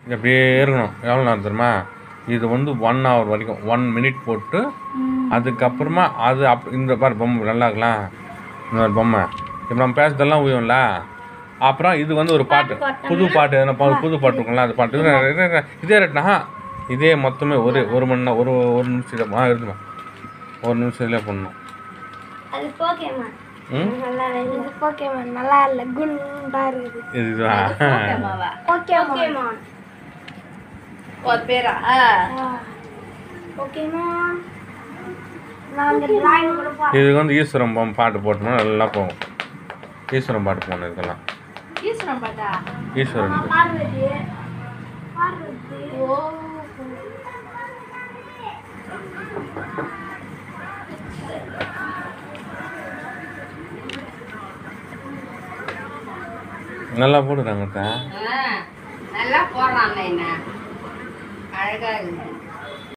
இது அப்படியே இருக்கணும் எவ்வளோ நேரம் தெரியுமா இது வந்து ஒன் ஹவர் வரைக்கும் ஒன் மினிட் போட்டு அதுக்கப்புறமா அது அப் இந்த பாரு பொம்மை நல்லா இருக்கலாம் இந்த மாதிரி பொம்மை இப்போ நம்ம பேசுறதெல்லாம் உயும்ல அப்புறம் இது வந்து ஒரு பாட்டு புது பாட்டு எதனா பா- புது பாட்டு இருக்கும்ல அது பாட்டு இரு, இரு, இரு. இதே ரேட்னா இதே மொத்தமே ஒரு ஒரு மணி நேரம் ஒரு ஒரு நிமிஷம் ஆ இருக்குமா ஒரு நிமிஷத்துலேயே பண்ணணும் அது போகேமான் ம் நல்லா இது போகேமான் நல்லா இல்லை குண்டா இருக்குது இதுதான் ஓகேமாவா போகேமான் ஒரு பேரா போகேமான் நான் அந்த டிராயிங் கூட பா இதுக்கு வந்து ஈஸ்வரம் பொம்மை பாட்டு போட்டோம்னா நல்லா போகும் ஈஸ்வரம் பாட்டு போகணும் இதுக்கெல்லாம் ஈஸ்வரன் பாட்டா ஈஸ்வரன் பார்வதி பார்வதி ஓ நல்லா போடுறாங்க அக்கா. ஆ, நல்லா போடுறான்ல என்ன அழகா இருக்கு